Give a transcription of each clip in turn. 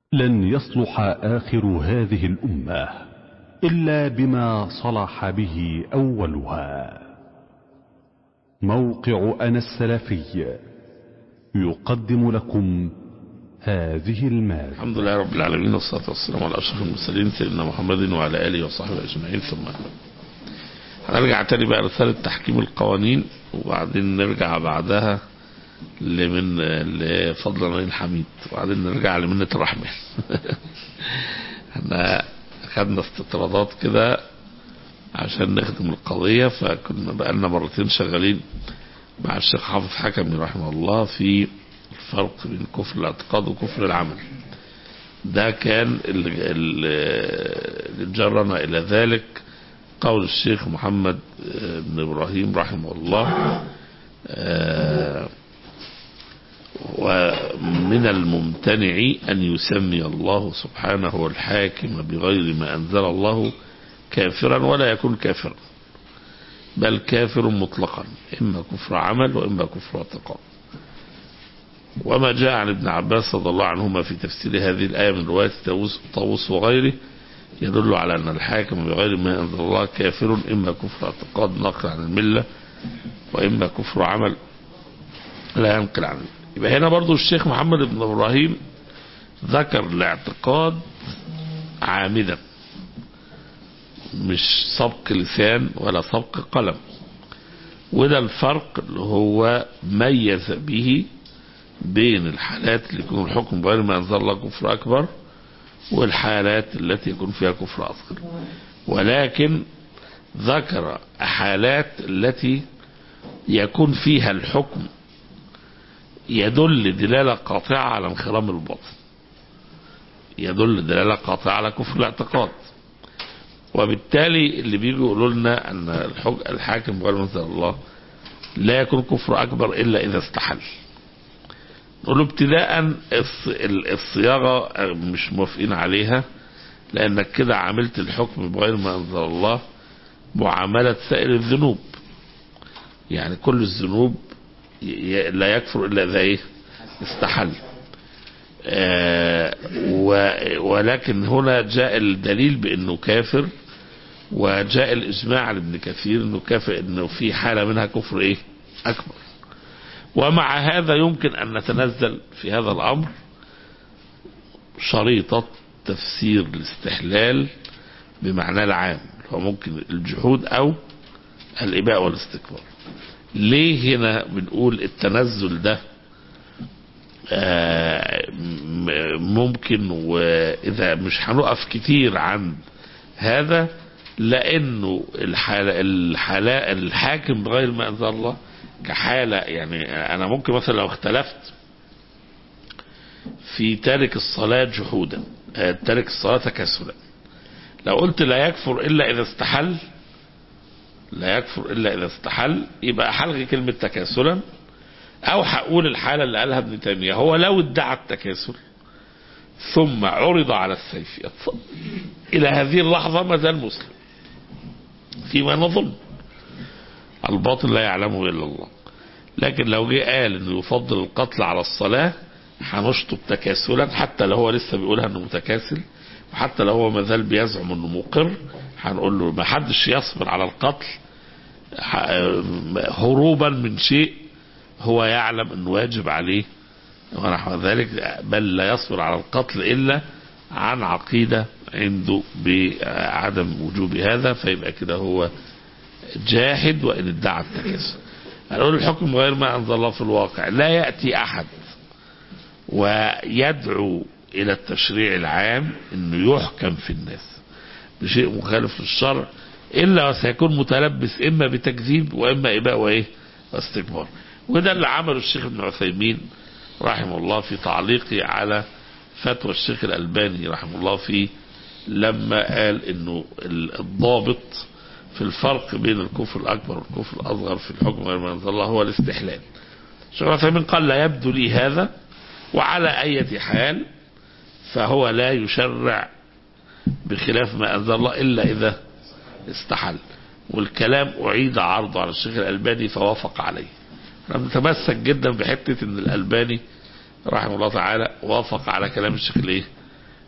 لن يصلح آخر هذه الأمة إلا بما صلح به أولها موقع أنا السلفي يقدم لكم هذه المادة الحمد لله رب العالمين والصلاة والسلام على أشرف المرسلين سيدنا محمد وعلى آله وصحبه أجمعين ثم هنرجع تاني بقى رسالة تحكيم القوانين وبعدين نرجع بعدها لمن لفضل نبيل حميد وبعدين نرجع لمنة الرحمن احنا خدنا استطرادات كده عشان نخدم القضية فكنا بقالنا مرتين شغالين مع الشيخ حافظ حكمي رحمه الله في الفرق بين كفر الاعتقاد وكفر العمل ده كان اللي جرنا الى ذلك قول الشيخ محمد بن ابراهيم رحمه الله ومن الممتنع أن يسمي الله سبحانه الحاكم بغير ما أنزل الله كافرا ولا يكون كافرا بل كافر مطلقا إما كفر عمل وإما كفر اعتقاد وما جاء عن ابن عباس رضي الله عنهما في تفسير هذه الآية من رواية طاووس وغيره يدل على أن الحاكم بغير ما أنزل الله كافر إما كفر اعتقاد نقل عن الملة وإما كفر عمل لا ينقل عن الملة يبقى هنا برضو الشيخ محمد بن إبراهيم ذكر الاعتقاد عامدا مش سبق لسان ولا سبق قلم وده الفرق اللي هو ميز به بين الحالات اللي يكون الحكم بغير ما أنزل الله كفر أكبر والحالات التي يكون فيها كفر أصغر ولكن ذكر حالات التي يكون فيها الحكم يدل دلالة قاطعة على انخرام الباطن يدل دلالة قاطعة على كفر الاعتقاد وبالتالي اللي بيجوا يقولوا لنا ان الحاكم غير منزل الله لا يكون كفر اكبر الا اذا استحل نقول له ابتداء الصياغة مش موافقين عليها لانك كده عملت الحكم بغير ما انزل الله معاملة سائر الذنوب يعني كل الذنوب لا يكفر الا اذا ايه استحل آه ولكن هنا جاء الدليل بانه كافر وجاء الاجماع عن ابن كثير انه كافر انه في حاله منها كفر ايه اكبر ومع هذا يمكن ان نتنزل في هذا الامر شريطه تفسير الاستحلال بمعناه العام هو ممكن الجحود او الاباء والاستكبار ليه هنا بنقول التنزل ده ممكن واذا مش هنقف كتير عن هذا لانه الحالة الحالة الحاكم بغير ما انزل الله كحالة يعني انا ممكن مثلا لو اختلفت في تارك الصلاة جحودا تارك الصلاة تكاسلا لو قلت لا يكفر الا اذا استحل لا يكفر الا اذا استحل يبقى هلغي كلمة تكاسلا او هقول الحالة اللي قالها ابن تيمية هو لو ادعى التكاسل ثم عرض على السيف الى هذه اللحظة ما زال مسلم فيما نظن الباطل لا يعلمه الا الله لكن لو جه قال انه يفضل القتل على الصلاة هنشطب تكاسلا حتى لو هو لسه بيقولها انه متكاسل وحتى لو هو ما زال بيزعم انه مقر هنقول له ما حدش يصبر على القتل هروبا من شيء هو يعلم انه واجب عليه ونحو ذلك بل لا يصبر على القتل الا عن عقيدة عنده بعدم وجوب هذا فيبقى كده هو جاحد وان ادعى التكاسل هنقول الحكم غير ما انزل الله في الواقع لا يأتي احد ويدعو الى التشريع العام انه يحكم في الناس بشيء مخالف للشرع الا وسيكون متلبس اما بتكذيب واما اباء وايه واستكبار وده اللي عمله الشيخ ابن عثيمين رحمه الله في تعليقه على فتوى الشيخ الألباني رحمه الله في لما قال انه الضابط في الفرق بين الكفر الأكبر والكفر الأصغر في الحكم غير ما أنزل الله هو الاستحلال الشيخ عثيمين قال لا يبدو لي هذا وعلى أي حال فهو لا يشرع بخلاف ما أنزل الله إلا إذا استحل والكلام أعيد عرضه على الشيخ الألباني فوافق عليه أنا متمسك جدا بحتة أن الألباني رحمه الله تعالى وافق على كلام الشيخ الايه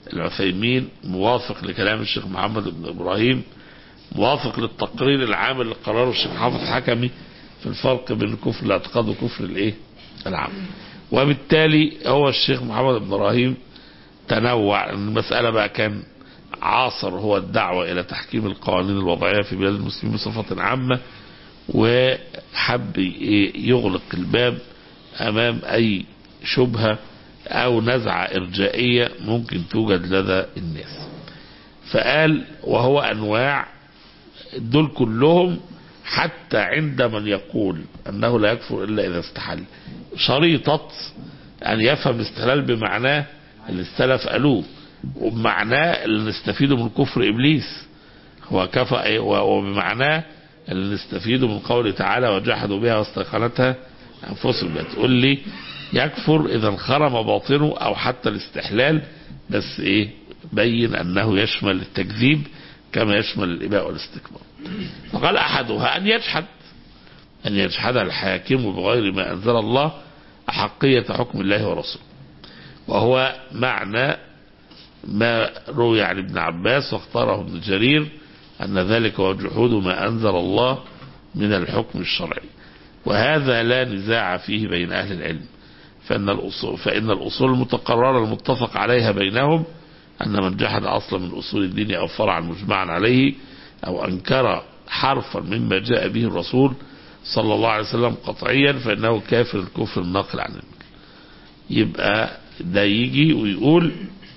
العثيمين موافق لكلام الشيخ محمد بن إبراهيم موافق للتقرير العام اللي قرره الشيخ حافظ حكمي في الفرق بين كفر الاعتقاد وكفر الايه العام وبالتالي هو الشيخ محمد بن ابراهيم تنوع المسألة بقى كان عاصر هو الدعوة إلى تحكيم القوانين الوضعية في بلاد المسلمين بصفة عامة وحب يغلق الباب أمام أي شبهة أو نزعة إرجائية ممكن توجد لدى الناس فقال وهو أنواع دول كلهم حتى عند من يقول أنه لا يكفر إلا إذا استحل شريطة أن يفهم الاستحلال بمعناه اللي السلف قالوه وبمعناه اللي نستفيده من كفر إبليس هو كفى وبمعناه اللي نستفيده من قوله تعالى وجحدوا بها واستيقنتها أنفسهم تقول لي يكفر إذا انخرم باطنه أو حتى الاستحلال بس إيه بين أنه يشمل التكذيب كما يشمل الإباء والاستكبار فقال أحدها أن يجحد أن يجحد الحاكم بغير ما أنزل الله أحقية حكم الله ورسوله وهو معنى ما روي عن ابن عباس واختاره ابن جرير أن ذلك هو جحود ما أنزل الله من الحكم الشرعي وهذا لا نزاع فيه بين أهل العلم فإن الأصول, فإن الأصول المتقررة المتفق عليها بينهم أن من جحد أصلا من أصول الدين أو فرعا مجمعا عليه أو أنكر حرفا مما جاء به الرسول صلى الله عليه وسلم قطعيا فإنه كافر الكفر الناقل عن النبي يبقى ده يجي ويقول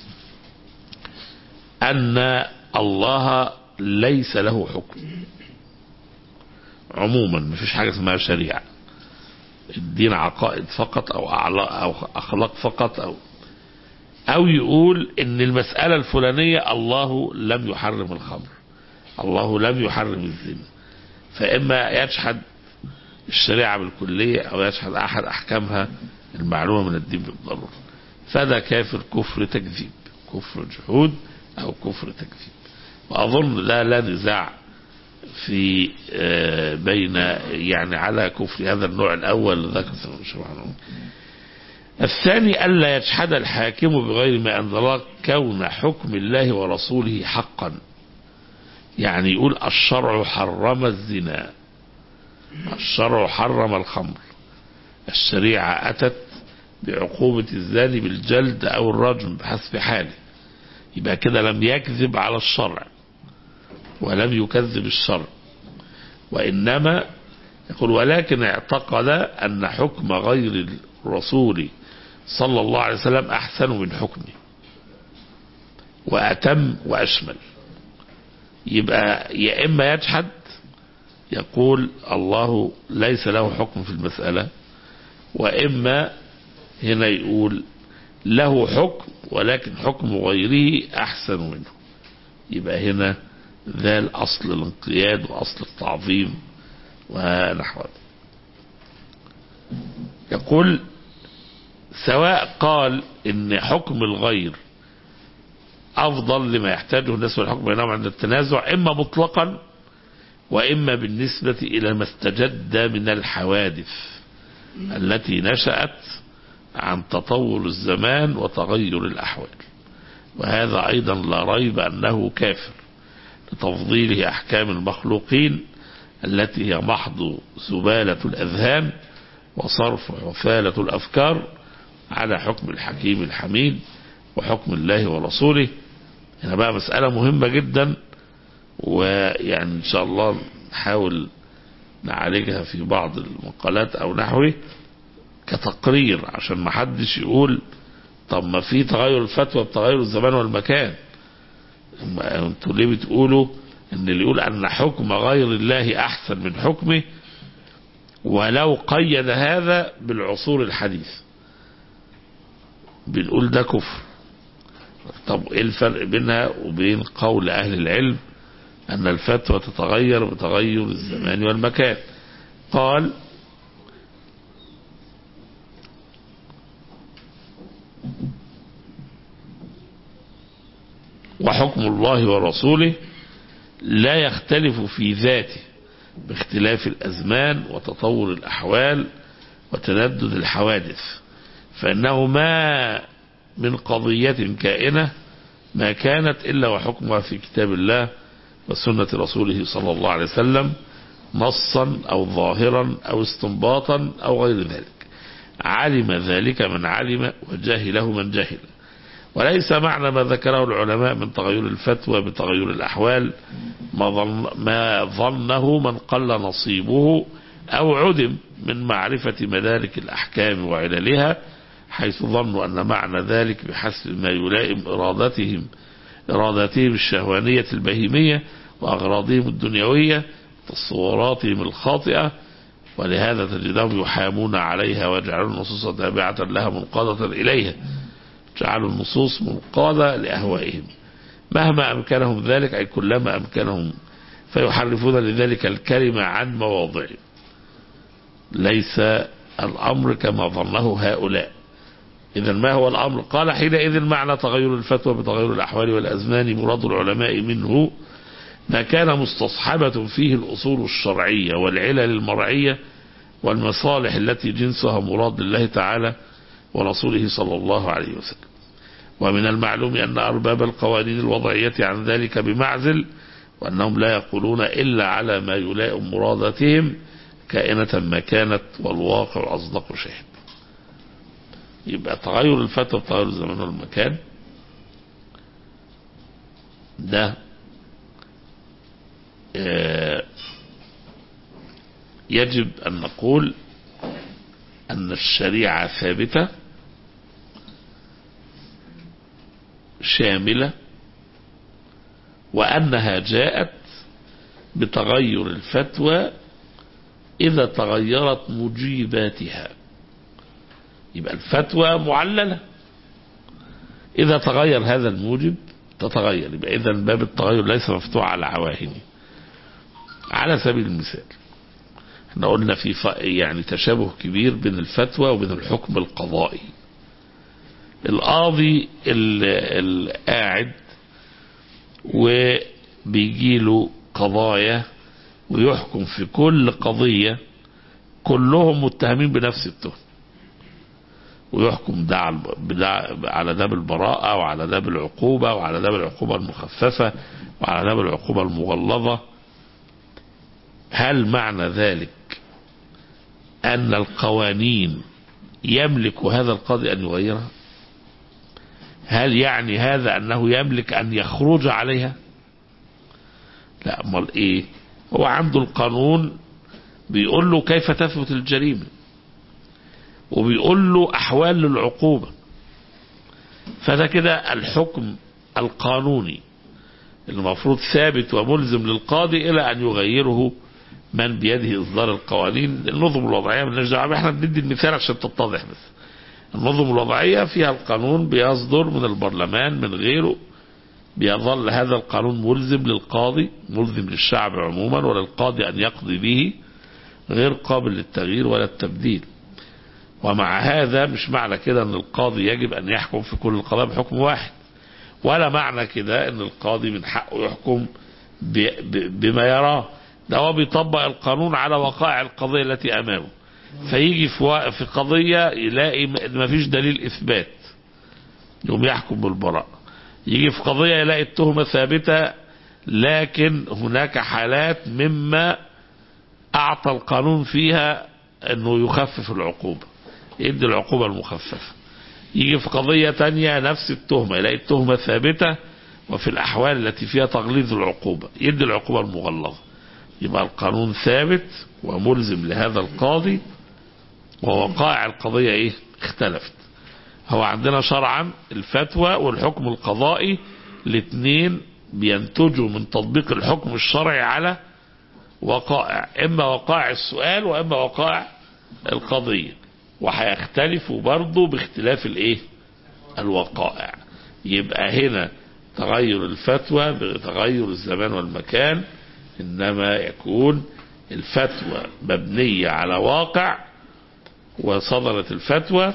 أن الله ليس له حكم عموما مفيش حاجة اسمها شريعة الدين عقائد فقط أو, أو أخلاق فقط أو أو يقول إن المسألة الفلانية الله لم يحرم الخمر الله لم يحرم الزنا فإما يجحد الشريعة بالكلية أو يجحد أحد أحكامها المعلومة من الدين بالضرورة فده كافر كفر تكذيب كفر جحود أو كفر تكذيب وأظن لا لا نزاع في بين يعني على كفر هذا النوع الأول ذكر سبحانه الثاني ألا يجحد الحاكم بغير ما أنزل الله كون حكم الله ورسوله حقا يعني يقول الشرع حرم الزنا الشرع حرم الخمر الشريعة أتت بعقوبة الزاني بالجلد أو الرجم بحسب حاله يبقى كده لم يكذب على الشرع ولم يكذب الشرع وإنما يقول ولكن اعتقد أن حكم غير الرسول صلى الله عليه وسلم أحسن من حكمه وأتم وأشمل يبقى يا إما يجحد يقول الله ليس له حكم في المسألة وإما هنا يقول له حكم ولكن حكم غيره أحسن منه يبقى هنا ذا الأصل الانقياد وأصل التعظيم ونحو يقول سواء قال ان حكم الغير افضل لما يحتاجه الناس والحكم بينهم عند التنازع اما مطلقا واما بالنسبة الى ما استجد من الحوادث التي نشأت عن تطور الزمان وتغير الاحوال وهذا ايضا لا ريب انه كافر لتفضيله احكام المخلوقين التي هي محض زبالة الاذهان وصرف حفالة الافكار على حكم الحكيم الحميد وحكم الله ورسوله هنا بقى مسألة مهمة جدا ويعني إن شاء الله نحاول نعالجها في بعض المقالات أو نحوه كتقرير عشان ما حدش يقول طب ما في تغير الفتوى بتغير الزمان والمكان انتوا ليه بتقولوا ان اللي يقول ان حكم غير الله احسن من حكمه ولو قيد هذا بالعصور الحديث بنقول ده كفر طب ايه الفرق بينها وبين قول اهل العلم ان الفتوى تتغير بتغير الزمان والمكان قال وحكم الله ورسوله لا يختلف في ذاته باختلاف الازمان وتطور الاحوال وتندد الحوادث فإنه ما من قضية كائنة ما كانت إلا وحكمها في كتاب الله وسنة رسوله صلى الله عليه وسلم نصا أو ظاهرا أو استنباطا أو غير ذلك علم ذلك من علم وجهله من جهل وليس معنى ما ذكره العلماء من تغير الفتوى بتغير الأحوال ما, ظن ما ظنه من قل نصيبه أو عدم من معرفة مدارك الأحكام وعللها حيث ظنوا أن معنى ذلك بحسب ما يلائم إرادتهم إرادتهم الشهوانية البهيمية وأغراضهم الدنيوية تصوراتهم الخاطئة ولهذا تجدهم يحامون عليها ويجعلون النصوص تابعة لها منقادة إليها جعلوا النصوص منقادة لأهوائهم مهما أمكنهم ذلك أي كلما أمكنهم فيحرفون لذلك الكلمة عن مواضعه ليس الأمر كما ظنه هؤلاء إذا ما هو الأمر قال حينئذ معنى تغير الفتوى بتغير الأحوال والأزمان مراد العلماء منه ما كان مستصحبة فيه الأصول الشرعية والعلل المرعية والمصالح التي جنسها مراد لله تعالى ورسوله صلى الله عليه وسلم ومن المعلوم أن أرباب القوانين الوضعية عن ذلك بمعزل وأنهم لا يقولون إلا على ما يلائم مرادتهم كائنة ما كانت والواقع أصدق شاهد يبقى تغير الفتوى تغير الزمان والمكان ده يجب أن نقول أن الشريعة ثابتة شاملة وأنها جاءت بتغير الفتوى إذا تغيرت مجيباتها يبقى الفتوى معللة إذا تغير هذا الموجب تتغير يبقى إذا باب التغير ليس مفتوح على عواهنه على سبيل المثال احنا قلنا في يعني تشابه كبير بين الفتوى وبين الحكم القضائي القاضي القاعد وبيجي له قضايا ويحكم في كل قضية كلهم متهمين بنفس التهم ويحكم ده على ده بالبراءة وعلى ده بالعقوبة وعلى ده بالعقوبة المخففة وعلى ده بالعقوبة المغلظة هل معنى ذلك أن القوانين يملك هذا القاضي أن يغيرها هل يعني هذا أنه يملك أن يخرج عليها لا أمال إيه هو عنده القانون بيقول له كيف تثبت الجريمة وبيقول له أحوال للعقوبة فده كده الحكم القانوني المفروض ثابت وملزم للقاضي إلى أن يغيره من بيده إصدار القوانين النظم الوضعية مالناش دعوة احنا بندي المثال عشان تتضح بس النظم الوضعية فيها القانون بيصدر من البرلمان من غيره بيظل هذا القانون ملزم للقاضي ملزم للشعب عموما وللقاضي أن يقضي به غير قابل للتغيير ولا التبديل ومع هذا مش معنى كده ان القاضي يجب ان يحكم في كل القضايا بحكم واحد ولا معنى كده ان القاضي من حقه يحكم بما يراه ده هو بيطبق القانون على وقائع القضية التي امامه فيجي في في قضية يلاقي ما فيش دليل اثبات يقوم يحكم بالبراءة يجي في قضية يلاقي التهمة ثابتة لكن هناك حالات مما اعطى القانون فيها انه يخفف العقوبة يدي العقوبة المخففة يجي في قضية تانية نفس التهمة يلاقي التهمة ثابتة وفي الأحوال التي فيها تغليظ العقوبة يدي العقوبة المغلظة يبقى القانون ثابت وملزم لهذا القاضي ووقائع القضية ايه اختلفت هو عندنا شرعا الفتوى والحكم القضائي الاثنين بينتجوا من تطبيق الحكم الشرعي على وقائع اما وقائع السؤال واما وقائع القضية وهيختلفوا برضه باختلاف الايه الوقائع يبقى هنا تغير الفتوى بتغير الزمان والمكان انما يكون الفتوى مبنية على واقع وصدرت الفتوى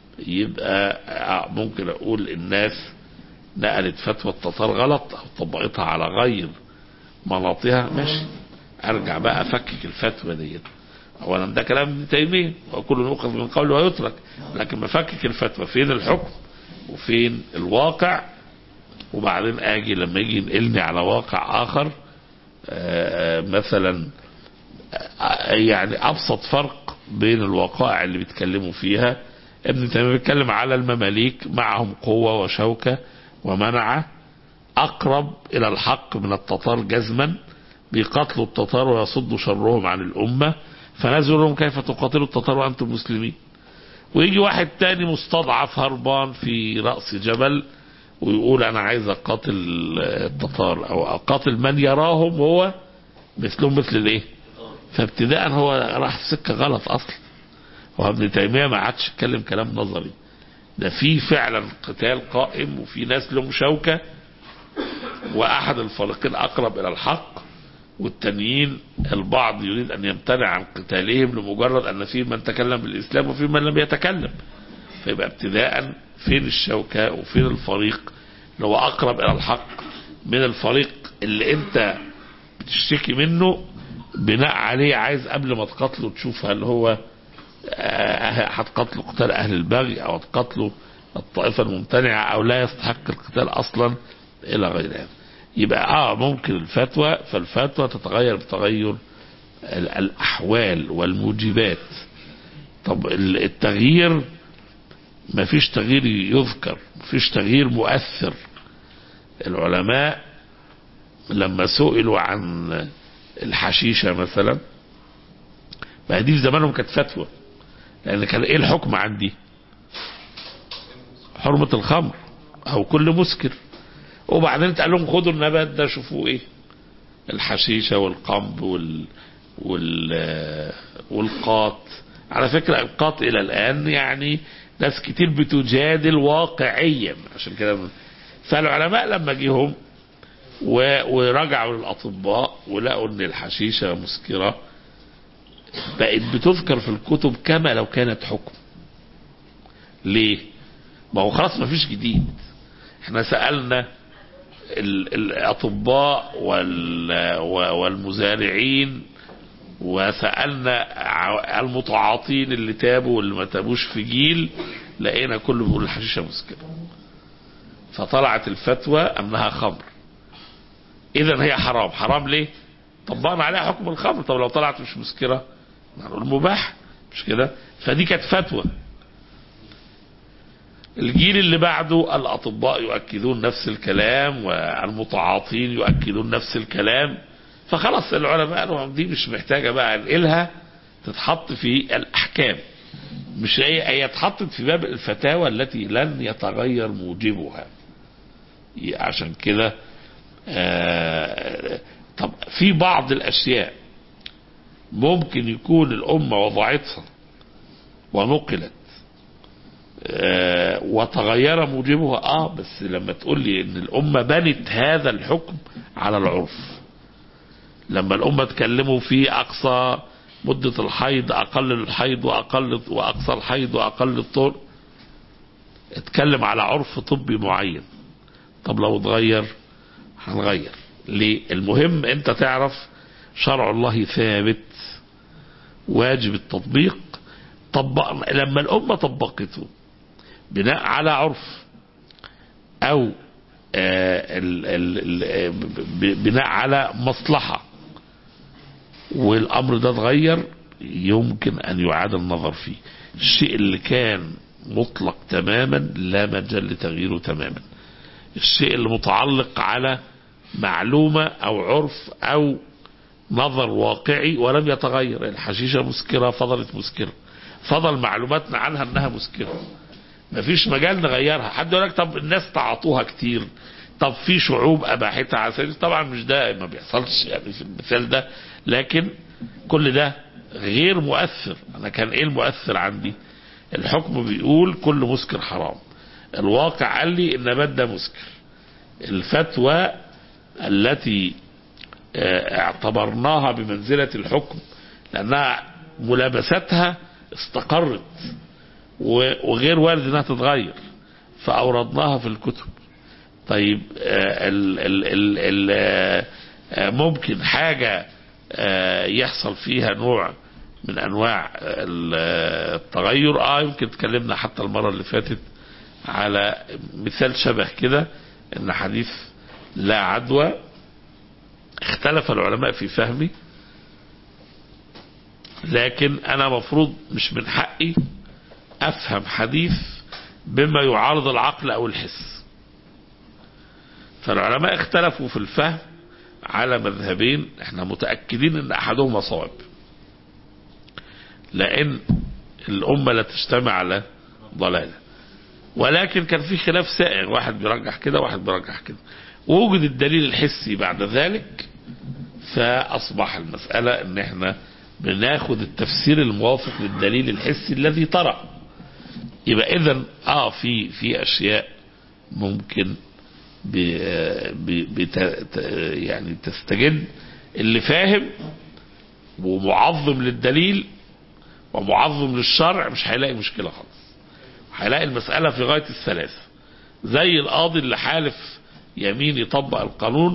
يبقى ممكن اقول الناس نقلت فتوى التتار غلط او طبقتها على غير مناطها ماشي ارجع بقى افكك الفتوى ديت اولا ده كلام ابن تيميه وكل يؤخذ من قوله ويترك لكن بفكك الفتوى فين الحكم وفين الواقع وبعدين اجي لما يجي ينقلني على واقع اخر آه، مثلا آه، يعني ابسط فرق بين الوقائع اللي بيتكلموا فيها ابن تيميه بيتكلم على المماليك معهم قوه وشوكه ومنعه اقرب الى الحق من التتار جزما بيقاتلوا التتار ويصدوا شرهم عن الامه فنزلوا لهم كيف تقاتلوا التتار وانتم مسلمين ويجي واحد تاني مستضعف هربان في راس جبل ويقول انا عايز اقاتل التتار او اقاتل من يراهم هو مثلهم مثل الايه فابتداء هو راح في سكه غلط اصلا هو ابن تيميه ما عادش يتكلم كلام نظري ده في فعلا قتال قائم وفي ناس لهم شوكه واحد الفريقين اقرب الى الحق والتانيين البعض يريد ان يمتنع عن قتالهم لمجرد ان في من تكلم بالاسلام وفي من لم يتكلم فيبقى ابتداء فين الشوكه وفين الفريق اللي هو اقرب الى الحق من الفريق اللي انت بتشتكي منه بناء عليه عايز قبل ما تقاتله تشوف هل هو آه، هتقاتله قتال اهل البغي او هتقاتله الطائفه الممتنعه او لا يستحق القتال اصلا الى غير هذا يبقى اه ممكن الفتوى فالفتوى تتغير بتغير ال- الاحوال والموجبات طب ال- التغيير ما فيش تغيير يذكر ما فيش تغيير مؤثر العلماء لما سئلوا عن الحشيشة مثلا ما دي في زمانهم كانت فتوى لان كان ايه الحكم عندي حرمة الخمر او كل مسكر وبعدين اتقال لهم خدوا النبات ده شوفوا ايه الحشيشة والقنب وال وال والقاط على فكرة القاط الى الان يعني ناس كتير بتجادل واقعيا عشان كده فالعلماء لما جيهم و- ورجعوا للاطباء ولقوا ان الحشيشه مسكره بقت بتذكر في الكتب كما لو كانت حكم ليه ما هو خلاص ما فيش جديد احنا سالنا ال- الاطباء وال- و- والمزارعين وسالنا ع- المتعاطين اللي تابوا واللي ما تابوش في جيل لقينا كله بيقول الحشيشه مسكره فطلعت الفتوى انها خمر اذا هي حرام حرام ليه طبقنا عليها حكم الخمر طب لو طلعت مش مسكره نقول مباح مش كده فدي كانت فتوى الجيل اللي بعده الاطباء يؤكدون نفس الكلام والمتعاطين يؤكدون نفس الكلام فخلاص العلماء قالوا دي مش محتاجه بقى انقلها تتحط في الاحكام مش هي هي اتحطت في باب الفتاوى التي لن يتغير موجبها عشان كده آه، طب في بعض الاشياء ممكن يكون الامه وضعتها ونقلت آه، وتغير موجبها اه بس لما تقول لي ان الامه بنت هذا الحكم على العرف لما الامه اتكلموا في اقصى مده الحيض اقل الحيض واقل واقصى الحيض واقل الطهر اتكلم على عرف طبي معين طب لو اتغير هنغير ليه المهم انت تعرف شرع الله ثابت واجب التطبيق طبق لما الأمة طبقته بناء على عرف أو آه ال ال ال ب- بناء على مصلحة والأمر ده اتغير يمكن أن يعاد النظر فيه الشيء اللي كان مطلق تماما لا مجال لتغييره تماما الشيء اللي متعلق على معلومة أو عرف أو نظر واقعي ولم يتغير الحشيشة مسكرة فضلت مسكرة فضل معلوماتنا عنها أنها مسكرة مفيش مجال نغيرها حد يقول لك طب الناس تعاطوها كتير طب في شعوب أباحتها على سبيل طبعا مش ده ما بيحصلش يعني في المثال ده لكن كل ده غير مؤثر أنا كان إيه المؤثر عندي الحكم بيقول كل مسكر حرام الواقع قال لي النبات ده مسكر الفتوى التي آه، اعتبرناها بمنزلة الحكم لأنها ملابستها استقرت و- وغير وارد انها تتغير فأوردناها في الكتب طيب آه، ال ال ال ال آه، آه، ممكن حاجة آه، يحصل فيها نوع من انواع ال- آه، التغير اه يمكن اتكلمنا حتى المرة اللي فاتت على مثال شبه كده ان حديث لا عدوى اختلف العلماء في فهمه لكن انا مفروض مش من حقي افهم حديث بما يعارض العقل او الحس فالعلماء اختلفوا في الفهم على مذهبين احنا متأكدين ان احدهما صواب لان الامة لا تجتمع على ضلالة ولكن كان في خلاف سائغ واحد بيرجح كده واحد بيرجح كده ووجد الدليل الحسي بعد ذلك فاصبح المسألة ان احنا بناخد التفسير الموافق للدليل الحسي الذي طرأ يبقى اذا اه في في اشياء ممكن ب ب بت يعني تستجد اللي فاهم ومعظم للدليل ومعظم للشرع مش هيلاقي مشكلة خالص هيلاقي المسألة في غاية الثلاثة زي القاضي اللي حالف يمين يطبق القانون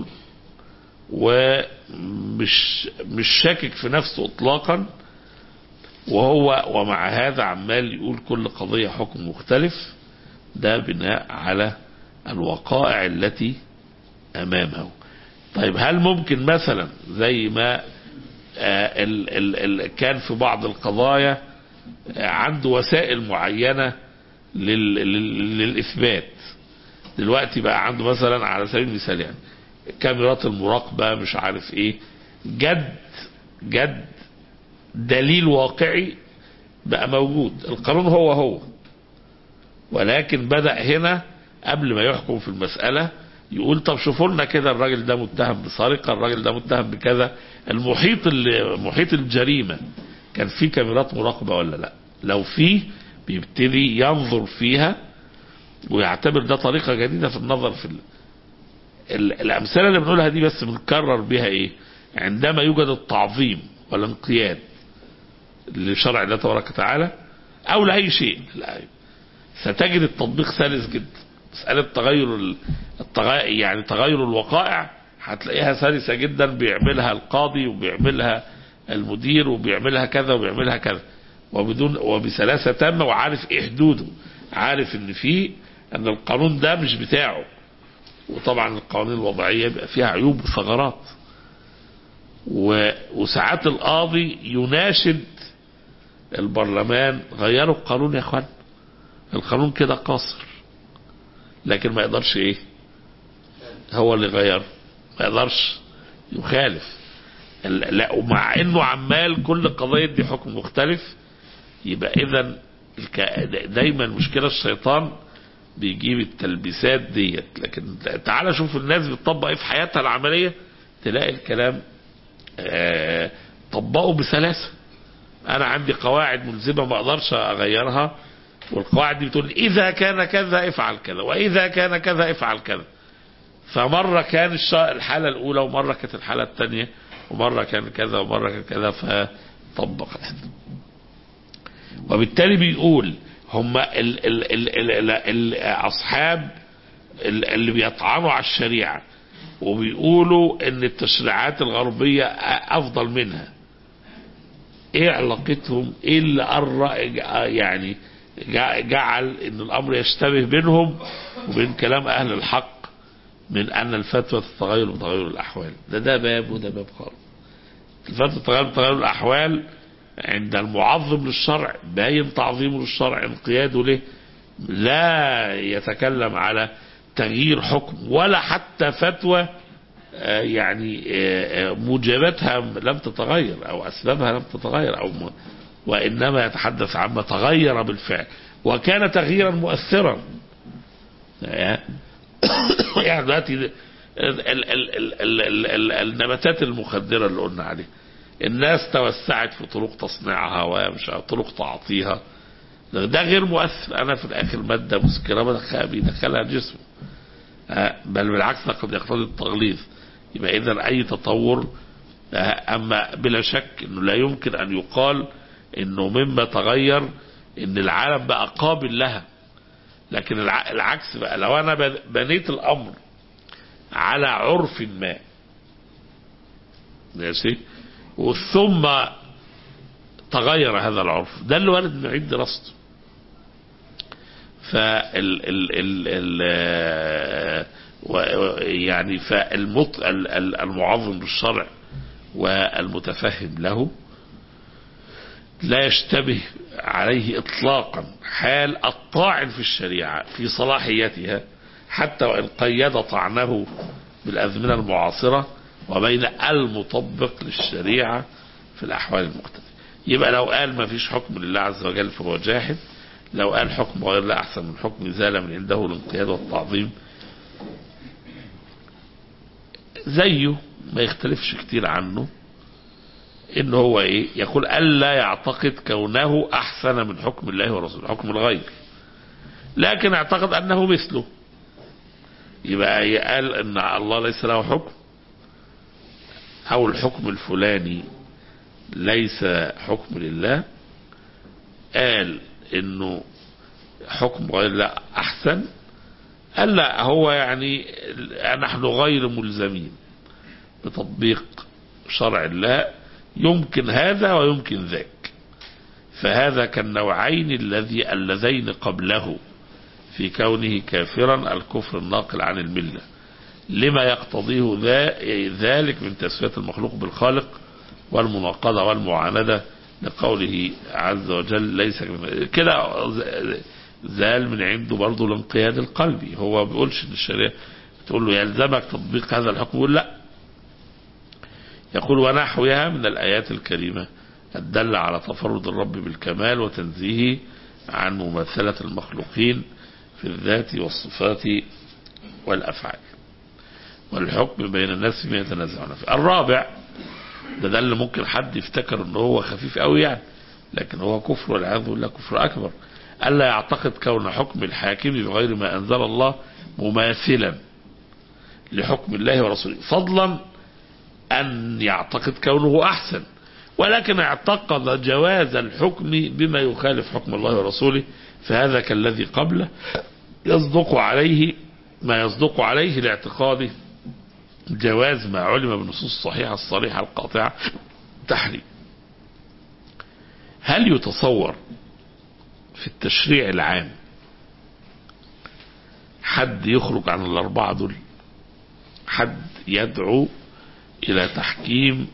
ومش مش شاكك في نفسه اطلاقا وهو ومع هذا عمال يقول كل قضية حكم مختلف ده بناء على الوقائع التي امامه طيب هل ممكن مثلا زي ما آه ال ال ال كان في بعض القضايا آه عنده وسائل معينة لل لل للإثبات دلوقتي بقى عنده مثلا على سبيل المثال يعني كاميرات المراقبة مش عارف ايه جد جد دليل واقعي بقى موجود القانون هو هو ولكن بدأ هنا قبل ما يحكم في المسألة يقول طب شوفوا لنا كده الراجل ده متهم بسرقة الراجل ده متهم بكذا المحيط اللي محيط الجريمة كان فيه كاميرات مراقبة ولا لا لو فيه بيبتدي ينظر فيها ويعتبر ده طريقة جديدة في النظر في ال... ال... الأمثلة اللي بنقولها دي بس بنكرر بها إيه عندما يوجد التعظيم والانقياد لشرع الله تبارك وتعالى أو لأي شيء لا. ستجد التطبيق سلس جدا مسألة تغير التغير يعني تغير الوقائع هتلاقيها سلسة جدا بيعملها القاضي وبيعملها المدير وبيعملها كذا وبيعملها كذا وبدون وبسلاسة تامة وعارف ايه حدوده عارف ان في ان القانون ده مش بتاعه وطبعا القوانين الوضعية بيبقى فيها عيوب وثغرات وساعات القاضي يناشد البرلمان غيروا القانون يا اخوان القانون كده قاصر لكن ما يقدرش ايه هو اللي غير ما يقدرش يخالف لا ومع انه عمال كل قضية دي حكم مختلف يبقى اذا دايما مشكلة الشيطان بيجيب التلبيسات ديت لكن تعال شوف الناس بتطبق ايه في حياتها العملية تلاقي الكلام آه طبقه بسلاسة انا عندي قواعد ملزمة ما اقدرش اغيرها والقواعد دي بتقول إذا كان كذا افعل كذا وإذا كان كذا افعل كذا فمرة كان الحالة الأولى ومرة كانت الحالة الثانية ومرة كان كذا ومرة كان كذا فطبق وبالتالي بيقول هم ال ال ال ال ال أصحاب اللي بيطعنوا على الشريعة وبيقولوا ان التشريعات الغربية افضل منها ايه علاقتهم ايه اللي يعني جعل ان الامر يشتبه بينهم وبين كلام اهل الحق من ان الفتوى تتغير بتغير الاحوال ده ده باب وده باب خالص الفتوى تتغير بتغير الاحوال عند المعظم للشرع باين تعظيمه للشرع انقياده له لا يتكلم على تغيير حكم ولا حتى فتوى يعني موجباتها لم تتغير او اسبابها لم تتغير او وإنما يتحدث عما تغير بالفعل وكان تغييرا مؤثرا يعني دلوقتي النباتات المخدرة اللي قلنا عليها الناس توسعت في طرق تصنيعها ومش طرق تعاطيها ده غير مؤثر انا في الاخر مادة مسكرة بدخلها بيدخلها جسمه بل بالعكس قد يقتضي التغليظ يبقى اذا اي تطور اما بلا شك انه لا يمكن ان يقال انه مما تغير ان العالم بقى قابل لها لكن العكس بقى لو انا بنيت الامر على عرف ما ماشي ثم تغير هذا العرف ده اللي وارد نعيد دراسته فال ال ال ال يعني فالمط ال- ال- المعظم للشرع والمتفهم له لا يشتبه عليه اطلاقا حال الطاعن في الشريعه في صلاحيتها حتى وان قيد طعنه بالازمنه المعاصره وبين المطبق للشريعه في الاحوال المختلفه. يبقى لو قال ما فيش حكم لله عز وجل فهو جاحد لو قال حكم غير الله احسن من حكم زال من عنده الانقياد والتعظيم زيه ما يختلفش كتير عنه ان هو ايه يقول الا يعتقد كونه احسن من حكم الله ورسوله حكم الغير لكن اعتقد انه مثله يبقى قال ان الله ليس له حكم او الحكم الفلاني ليس حكم لله قال انه حكم غير الله احسن قال لا هو يعني نحن غير ملزمين بتطبيق شرع الله يمكن هذا ويمكن ذاك فهذا كالنوعين الذي اللذين قبله في كونه كافرا الكفر الناقل عن المله لما يقتضيه ذا- ذلك من تسويه المخلوق بالخالق والمناقضه والمعانده لقوله عز وجل ليس كمثله- كده ز- زال من عنده برضه الانقياد القلبي هو ما بيقولش ان الشريعه تقول له يلزمك تطبيق هذا الحكم يقول لا يقول ونحوها من الآيات الكريمة الدالة على تفرد الرب بالكمال وتنزيهه عن مماثلة المخلوقين في الذات والصفات والأفعال والحكم بين الناس فيما يتنازعون فيه الرابع ده ده اللي ممكن حد يفتكر ان هو خفيف قوي يعني لكن هو كفر والعياذ بالله كفر اكبر الا يعتقد كون حكم الحاكم بغير ما انزل الله مماثلا لحكم الله ورسوله فضلا أن يعتقد كونه أحسن ولكن اعتقد جواز الحكم بما يخالف حكم الله ورسوله فهذا كالذي قبله يصدق عليه ما يصدق عليه لاعتقاده جواز ما علم بالنصوص الصحيحة الصريحة القاطعة تحريم هل يتصور في التشريع العام حد يخرج عن الأربعة دول حد يدعو إلى تحكيم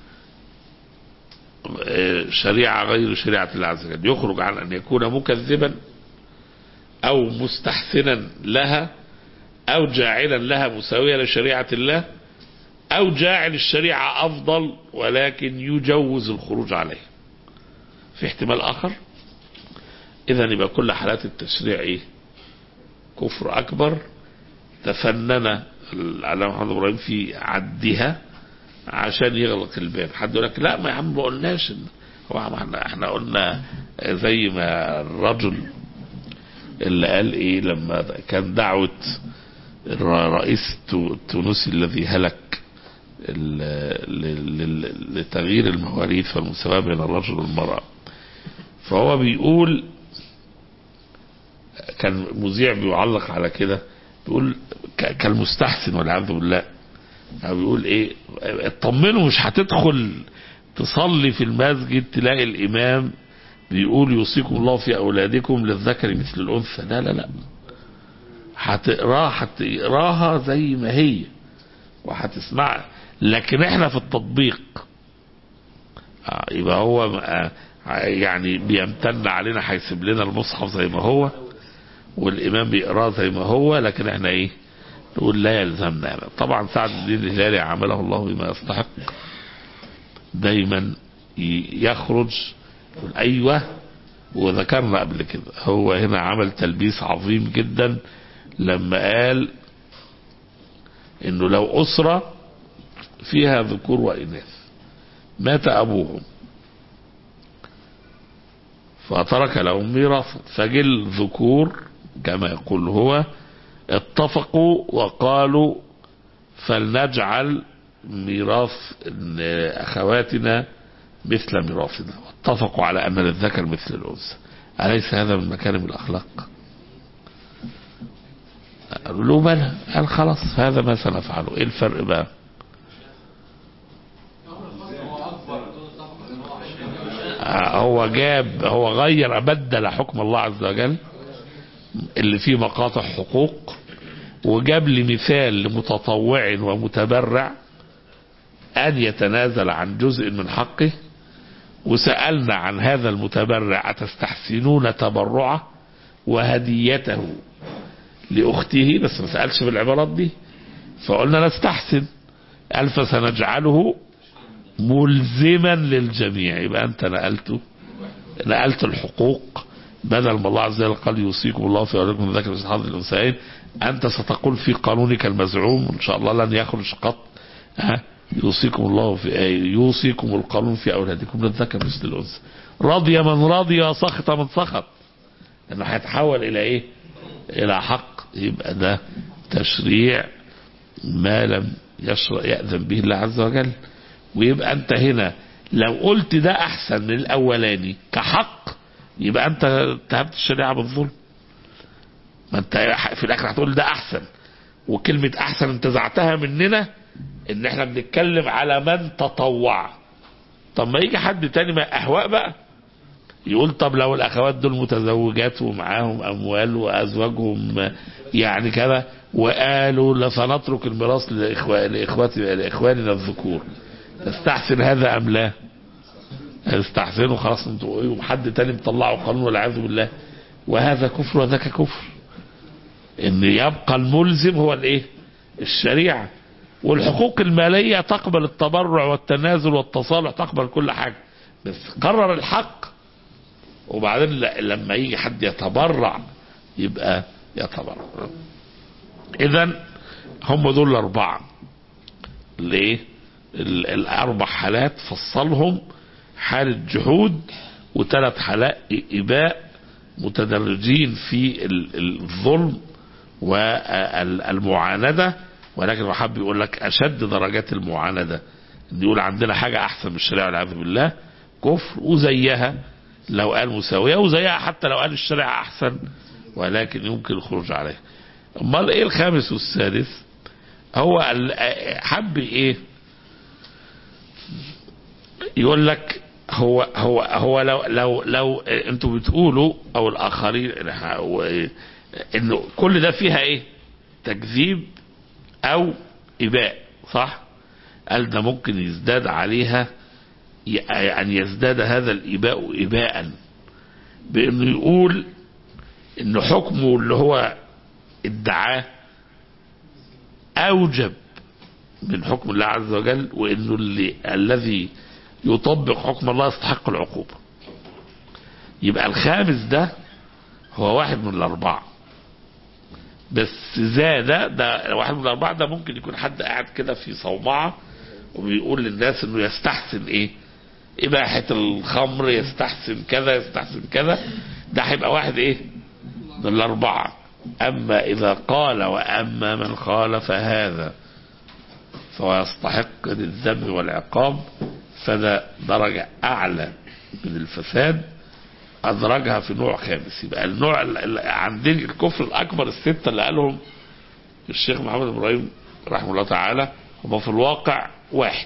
آه، شريعة غير شريعة الله عز وجل يخرج عن أن يكون مكذبا أو مستحسنا لها أو جاعلا لها مساوية لشريعة الله أو جاعل الشريعة أفضل ولكن يجوز الخروج عليها في احتمال آخر إذا يبقى كل حالات التشريع إيه كفر أكبر تفنن العلامة محمد إبراهيم في عدها عشان يغلق الباب حد يقول لك لا ما يا عم ما قلناش إن- هو ما احنا احنا قلنا زي ما الرجل اللي قال ايه لما كان دعوة الرئيس التو- التونسي الذي هلك ال- ل- ل- لتغيير المواريث والمساواة بين الرجل والمرأة فهو بيقول كان مذيع بيعلق على كده بيقول ك- كالمستحسن والعياذ بالله أو بيقول ايه اطمنوا مش هتدخل تصلي في المسجد تلاقي الامام بيقول يوصيكم الله في اولادكم للذكر مثل الانثى لا لا لا هتقراها هتقراها زي ما هي وهتسمعها لكن احنا في التطبيق آه، يبقى هو آه، يعني بيمتن علينا هيسيب لنا المصحف زي ما هو والامام بيقراه زي ما هو لكن احنا ايه نقول لا يلزمنا يعني. طبعا سعد الدين الهلالي عمله الله بما يستحق دايما ي- يخرج يقول ايوه وذكرنا قبل كده هو هنا عمل تلبيس عظيم جدا لما قال انه لو اسره فيها ذكور واناث مات ابوهم فترك لهم ميراثا فجه الذكور كما يقول هو اتفقوا وقالوا فلنجعل ميراث اخواتنا مثل ميراثنا واتفقوا على ان للذكر مثل الانثى اليس هذا من مكارم الاخلاق قالوا له بلى قال خلاص هذا ما سنفعله ايه الفرق بقى آه، هو جاب هو غير بدل حكم الله عز وجل اللي فيه مقاطع حقوق وجاب لي مثال لمتطوع ومتبرع أن يتنازل عن جزء من حقه وسألنا عن هذا المتبرع أتستحسنون تبرعه وهديته لأخته بس ما سألش بالعبارات دي فقلنا نستحسن قال فسنجعله ملزما للجميع يبقى أنت نقلته نقلت الحقوق بدل ما الله عز وجل قال يوصيكم الله في أولادكم الذكر مثل حظ الأنثيين أنت ستقول في قانونك المزعوم إن شاء الله لن يخرج قط ها يوصيكم الله في يوصيكم القانون في أولادكم للذكر مثل الأنثى رضي من رضي وسخط من سخط انه هيتحول الى ايه الى حق يبقى ده تشريع ما لم يشرع يأذن به الله عز وجل ويبقى انت هنا لو قلت ده احسن من الاولاني كحق يبقى انت اتهمت الشريعه بالظلم ما انت في الاخر هتقول ده احسن وكلمه احسن انتزعتها مننا ان احنا بنتكلم على من تطوع طب ما يجي حد تاني ما اهواء بقى يقول طب لو الاخوات دول متزوجات ومعاهم اموال وازواجهم يعني كذا وقالوا لسنترك الميراث لاخواتي لاخواننا الذكور تستحسن هذا ام لا؟ استحسنوا خلاص انتوا ايه وحد تاني مطلعوا قانون والعياذ بالله وهذا كفر وذاك كفر ان يبقى الملزم هو الايه؟ الشريعه والحقوق الماليه تقبل التبرع والتنازل والتصالح تقبل كل حاجه بس قرر الحق وبعدين لما يجي حد يتبرع يبقى يتبرع اذا هم دول الاربعه ليه الاربع حالات فصلهم حالة جحود وثلاث حالات اباء متدرجين في الظلم والمعاندة ولكن حب يقول لك اشد درجات المعاندة ان يقول عندنا حاجة احسن من الشريعة والعياذ بالله كفر وزيها لو قال مساوية وزيها حتى لو قال الشريعة أحسن ولكن يمكن الخروج عليها امال ايه الخامس والسادس هو حب ايه يقول لك هو هو هو لو لو لو انتوا بتقولوا او الاخرين انه كل ده فيها ايه تكذيب او اباء صح قال ده ممكن يزداد عليها يعني يزداد هذا الإباء إباء بأنه يقول إن حكمه اللي هو ادعاه أوجب من حكم الله عز وجل وإنه اللي الذي يطبق حكم الله يستحق العقوبة يبقى الخامس ده هو واحد من الأربعة بس زاد ده واحد من الأربعة ده ممكن يكون حد قاعد كده في صومعة وبيقول للناس إنه يستحسن إيه إباحة الخمر يستحسن كذا يستحسن كذا ده هيبقى واحد إيه من الأربعة أما إذا قال وأما من خالف هذا فهو يستحق الذنب والعقاب فده درجة أعلى من الفساد أدرجها في نوع خامس يبقى النوع عندنا الكفر الأكبر الستة اللي قالهم الشيخ محمد إبراهيم رحمه الله تعالى هم في الواقع واحد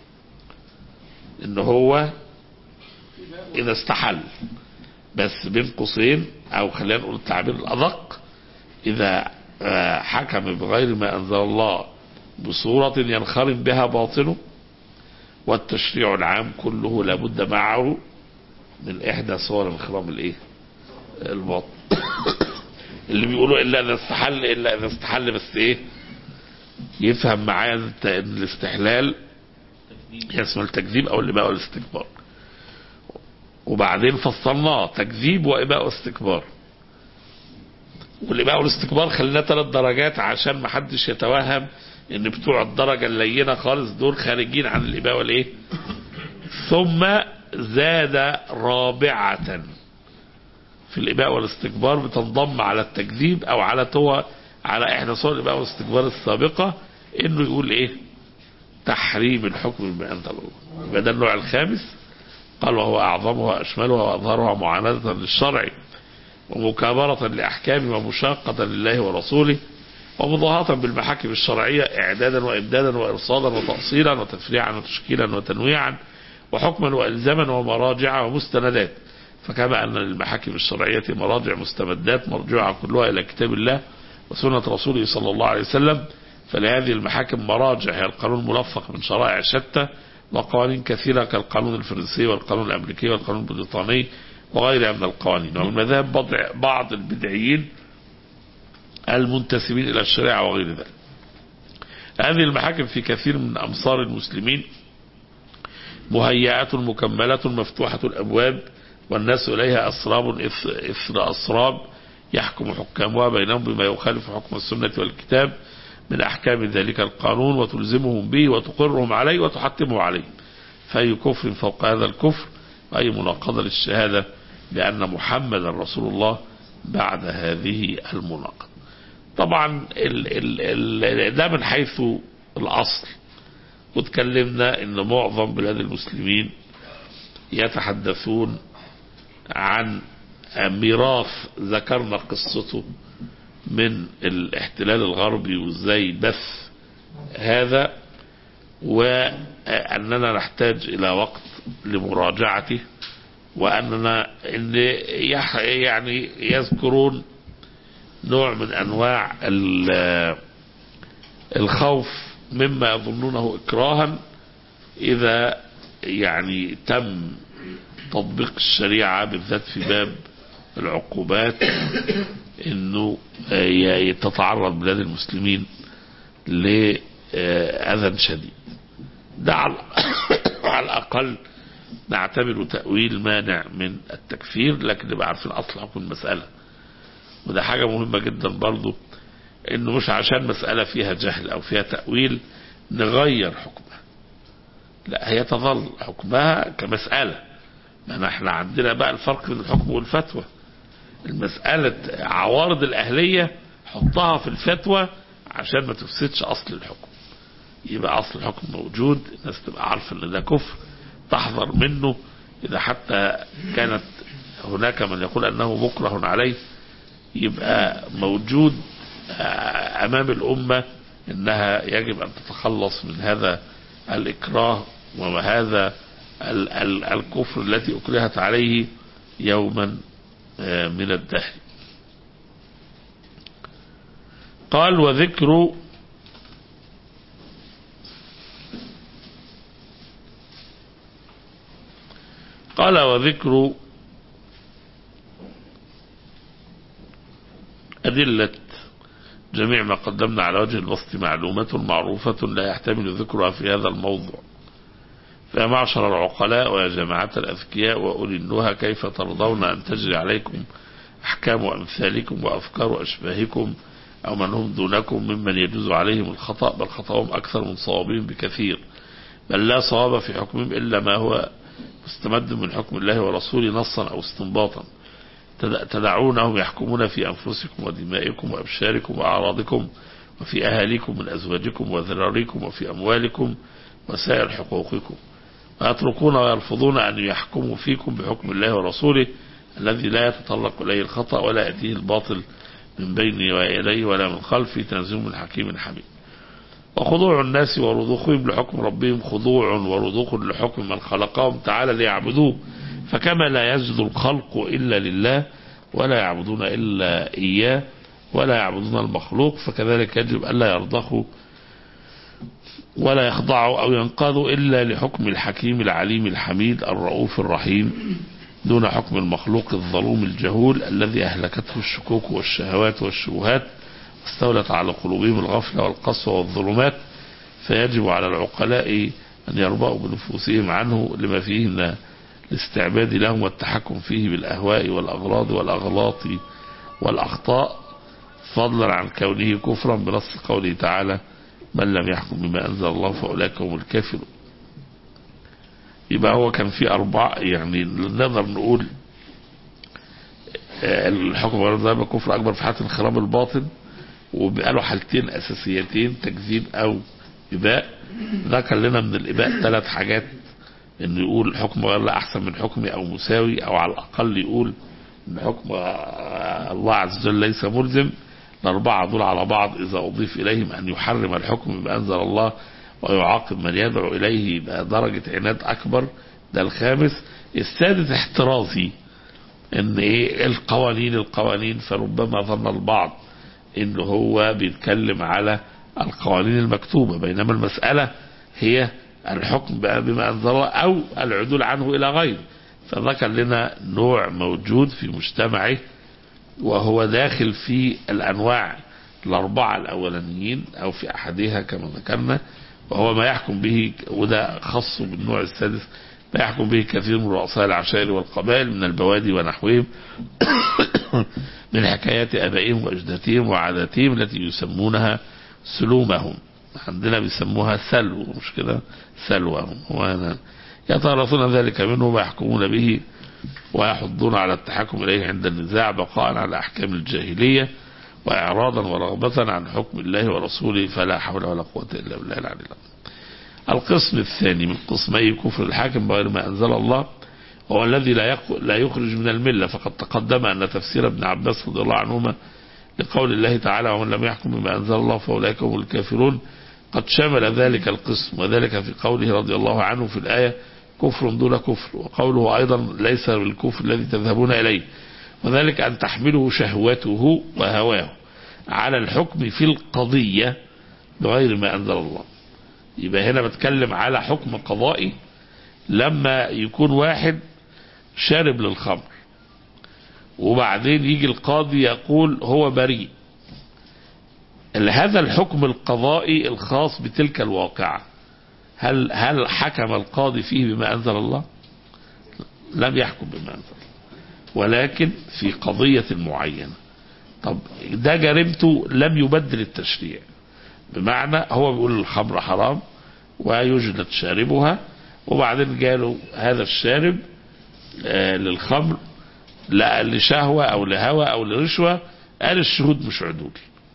ان هو اذا استحل بس بين قوسين او خلينا نقول التعبير الادق اذا حكم بغير ما انزل الله بصورة ينخرم بها باطنه والتشريع العام كله لابد معه من احدى صور انخرام الايه الباطن اللي بيقولوا الا اذا استحل الا اذا استحل بس ايه يفهم معايا ان الاستحلال يشمل التكذيب او الاباء والاستكبار وبعدين فصلناه تكذيب واباء واستكبار والاباء والاستكبار خلينا ثلاث درجات عشان ما حدش يتوهم ان بتوع الدرجه اللينه خالص دول خارجين عن الاباء والايه ثم زاد رابعه في الاباء والاستكبار بتنضم على التكذيب او على تو على احدى صور الاباء والاستكبار السابقه انه يقول ايه تحريم الحكم بما انزل الله يبقى ده النوع الخامس قال وهو اعظمها واشملها واظهرها معاندة للشرع ومكابرة لاحكامه ومشاقة لله ورسوله ومضاهاة بالمحاكم الشرعية اعدادا وامدادا وارصادا وتأصيلا وتفريعا وتشكيلا وتنويعا وحكما والزاما ومراجع ومستندات فكما ان للمحاكم الشرعية مراجع مستمدات مرجوعة كلها الى كتاب الله وسنة رسوله صلى الله عليه وسلم فلهذه المحاكم مراجع هي القانون ملفق من شرائع شتى وقوانين كثيرة كالقانون الفرنسي والقانون الأمريكي والقانون البريطاني وغيرها من القوانين ومن مذاهب بعض البدعيين المنتسبين إلى الشريعة وغير ذلك هذه المحاكم في كثير من أمصار المسلمين مهيئة مكملة مفتوحة الأبواب والناس إليها أسراب إثر أسراب يحكم حكامها بينهم بما يخالف حكم السنة والكتاب من أحكام ذلك القانون وتلزمهم به وتقرهم عليه وتحتمهم عليه فأي كفر فوق هذا الكفر وأي مناقضة للشهادة بأن محمد رسول الله بعد هذه المناقضة طبعا ال ال ال ده من حيث الأصل وتكلمنا ان معظم بلاد المسلمين يتحدثون عن ميراث ذكرنا قصته من الاحتلال الغربي وازاي بث هذا واننا نحتاج الى وقت لمراجعته واننا ان يعني يذكرون نوع من انواع الخوف مما يظنونه اكراها اذا يعني تم تطبيق الشريعة بالذات في باب العقوبات انه تتعرض بلاد المسلمين لأذى شديد ده على الأقل نعتبره تأويل مانع من التكفير لكن نبقى عارفين أصل حكم المسألة وده حاجة مهمة جدا برضو انه مش عشان مسألة فيها جهل او فيها تأويل نغير حكمها لا هي تظل حكمها كمسألة ما احنا عندنا بقى الفرق بين الحكم والفتوى المسألة عوارض الأهلية حطها في الفتوى عشان ما تفسدش أصل الحكم يبقى أصل الحكم موجود الناس تبقى عارفة ان ده كفر تحذر منه إذا حتى كانت هناك من يقول أنه مكره عليه يبقى موجود امام الامه انها يجب ان تتخلص من هذا الاكراه وهذا الكفر التي اكرهت عليه يوما من الدهر قال وذكر قال وذكر أدلة جميع ما قدمنا على وجه البسط معلومة معروفة لا يحتمل ذكرها في هذا الموضوع فيا معشر العقلاء ويا جماعة الأذكياء وأولي النهى كيف ترضون أن تجري عليكم أحكام أمثالكم وأفكار أشباهكم أو من هم دونكم ممن يجوز عليهم الخطأ بل خطأهم أكثر من صوابهم بكثير بل لا صواب في حكمهم إلا ما هو مستمد من حكم الله ورسوله نصا أو استنباطا تدعونهم يحكمون في أنفسكم ودمائكم وأبشاركم وأعراضكم وفي أهاليكم من أزواجكم وذراريكم وفي أموالكم وسائر حقوقكم ويتركون ويرفضون أن يحكموا فيكم بحكم الله ورسوله الذي لا يتطرق إليه الخطأ ولا يأتيه الباطل من بين وإليه ولا من خلفه تنزيل من حكيم حميد وخضوع الناس ورضوخهم لحكم ربهم خضوع ورضوخ لحكم من خلقهم تعالى ليعبدوه فكما لا يسجد الخلق إلا لله ولا يعبدون إلا إياه ولا يعبدون المخلوق فكذلك يجب ألا يرضخوا ولا يخضعوا أو ينقادوا إلا لحكم الحكيم العليم الحميد الرؤوف الرحيم دون حكم المخلوق الظلوم الجهول الذي أهلكته الشكوك والشهوات والشبهات واستولت على قلوبهم الغفلة والقسوة والظلمات فيجب على العقلاء أن يربأوا بنفوسهم عنه لما فيه من الاستعباد لهم والتحكم فيه بالأهواء والأغراض والأغلاط والأخطاء فضلا عن كونه كفرا بنص قوله تعالى من لم يحكم بما أنزل الله فأولئك هم الكافرون يبقى هو كان في أربع يعني نقدر نقول الحكم غير كفر أكبر في حالة انخراب الباطن وبقى له حالتين أساسيتين تكذيب أو إباء ذكر لنا من الإباء ثلاث حاجات انه يقول حكم غير الله احسن من حكمي او مساوي او على الاقل يقول ان حكم الله عز وجل ليس ملزم الاربعه دول على بعض اذا اضيف اليهم ان يحرم الحكم بما انزل الله ويعاقب من يدعو اليه يبقى درجه عناد اكبر ده الخامس السادس احترازي ان ايه القوانين القوانين فربما ظن البعض إن هو بيتكلم على القوانين المكتوبة بينما المسألة هي الحكم بما أنزل الله أو العدول عنه إلى غيره فذكر لنا نوع موجود في مجتمعه وهو داخل في الأنواع الأربعة الأولانيين أو في أحدها كما ذكرنا وهو ما يحكم به وده خاص بالنوع السادس ما يحكم به كثير من رؤساء العشائر والقبائل من البوادي ونحوهم من حكايات أبائهم وأجدادهم وعاداتهم التي يسمونها سلومهم عندنا بيسموها سلو مش كده سلوهم وانا يترثون ذلك منه ويحكمون به ويحضون على التحكم إليه عند النزاع بقاء على أحكام الجاهلية وإعراضا ورغبة عن حكم الله ورسوله فلا حول ولا قوة إلا بالله العلي العظيم القسم الثاني من قسمي كفر الحاكم بغير ما أنزل الله وهو الذي لا لا يخرج من الملة فقد تقدم أن تفسير ابن عباس رضي الله عنهما لقول الله تعالى ومن لم يحكم بما أنزل الله فأولئك هم الكافرون قد شمل ذلك القسم وذلك في قوله رضي الله عنه في الآية كفر دون كفر وقوله أيضا ليس بالكفر الذي تذهبون إليه وذلك أن تحمله شهوته وهواه على الحكم في القضية بغير ما أنزل الله يبقى هنا بتكلم على حكم قضائي لما يكون واحد شارب للخمر وبعدين يجي القاضي يقول هو بريء هذا الحكم القضائي الخاص بتلك الواقعة هل هل حكم القاضي فيه بما أنزل الله لم يحكم بما أنزل الله ولكن في قضية معينة طب ده جريمته لم يبدل التشريع بمعنى هو بيقول الخمر حرام ويجلد شاربها وبعدين جاله هذا الشارب آه للخمر لا لشهوة أو لهوى أو لرشوة قال الشهود مش عدول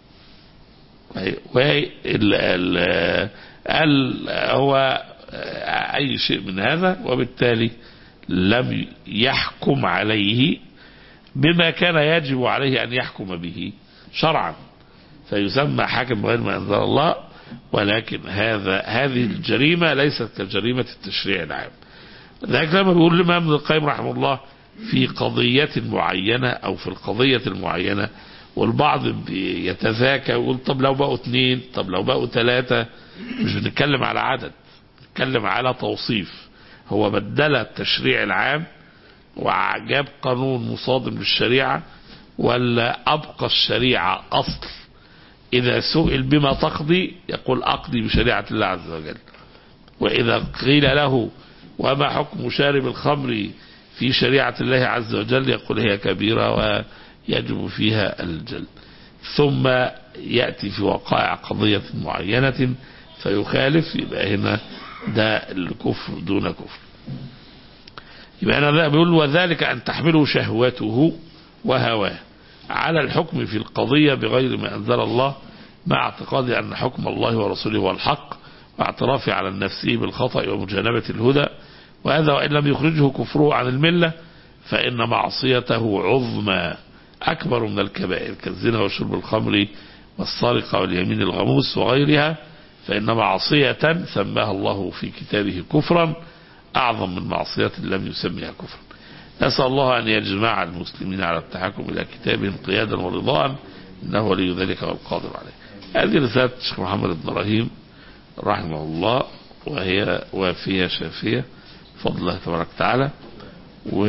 قال هو أي شيء من هذا وبالتالي لم يحكم عليه بما كان يجب عليه أن يحكم به شرعا فيسمى حاكم غير ما أنزل الله ولكن هذا هذه الجريمة ليست كجريمة التشريع العام ذلك لما بيقول الإمام ابن القيم رحمه الله في قضية معينة أو في القضية المعينة والبعض يتذاكى ويقول طب لو بقوا اثنين طب لو بقوا ثلاثة مش بنتكلم على عدد بنتكلم على توصيف هو بدل التشريع العام وجاب قانون مصادم للشريعة ولا أبقى الشريعة أصل إذا سئل بما تقضي يقول أقضي بشريعة الله عز وجل وإذا قيل له وما حكم شارب الخمر في شريعة الله عز وجل يقول هي كبيرة ويجب فيها الجلد ثم يأتي في وقائع قضية معينة فيخالف يبقى هنا ده الكفر دون كفر يبقى أنا بيقول وذلك أن تحمله شهوته وهواه على الحكم في القضية بغير ما أنزل الله مع اعتقاد أن حكم الله ورسوله هو الحق واعترافه على نفسه بالخطأ ومجانبة الهدى وهذا وإن لم يخرجه كفره عن الملة فإن معصيته عظمى أكبر من الكبائر كالزنا وشرب الخمر والسرقة واليمين الغموس وغيرها فإن معصية سماها الله في كتابه كفرا أعظم من معصية لم يسميها كفرا نسأل الله أن يجمع المسلمين على التحكم إلى كتابهم قيادا ورضاء إنه ولي ذلك والقادر عليه هذه رسالة الشيخ محمد بن إبراهيم رحمه الله وهي وافية شافية بفضل الله تبارك وتعالى و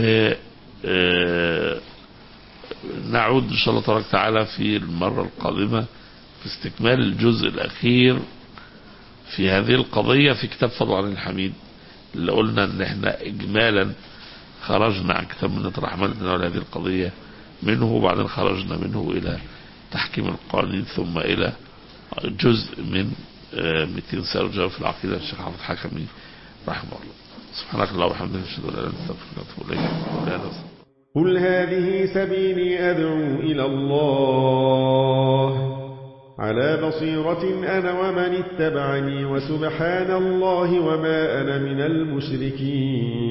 نعود إن شاء الله تبارك وتعالى في المرة القادمة في استكمال الجزء الأخير في هذه القضية في كتاب فضل عن الحميد اللي قلنا ان احنا اجمالا خرجنا عن كتاب من الرحمن لتناول هذه القضية منه وبعدين خرجنا منه الى تحكيم القوانين ثم الى جزء من 200 سنة جواب في العقيدة الشيخ حافظ حكمي رحمه الله سبحانك اللهم وبحمدك اشهد ان لا اله الا انت استغفرك واتوب اليك قل هذه سبيلي ادعو الى الله على بصيرة أنا ومن اتبعني وسبحان الله وما أنا من المشركين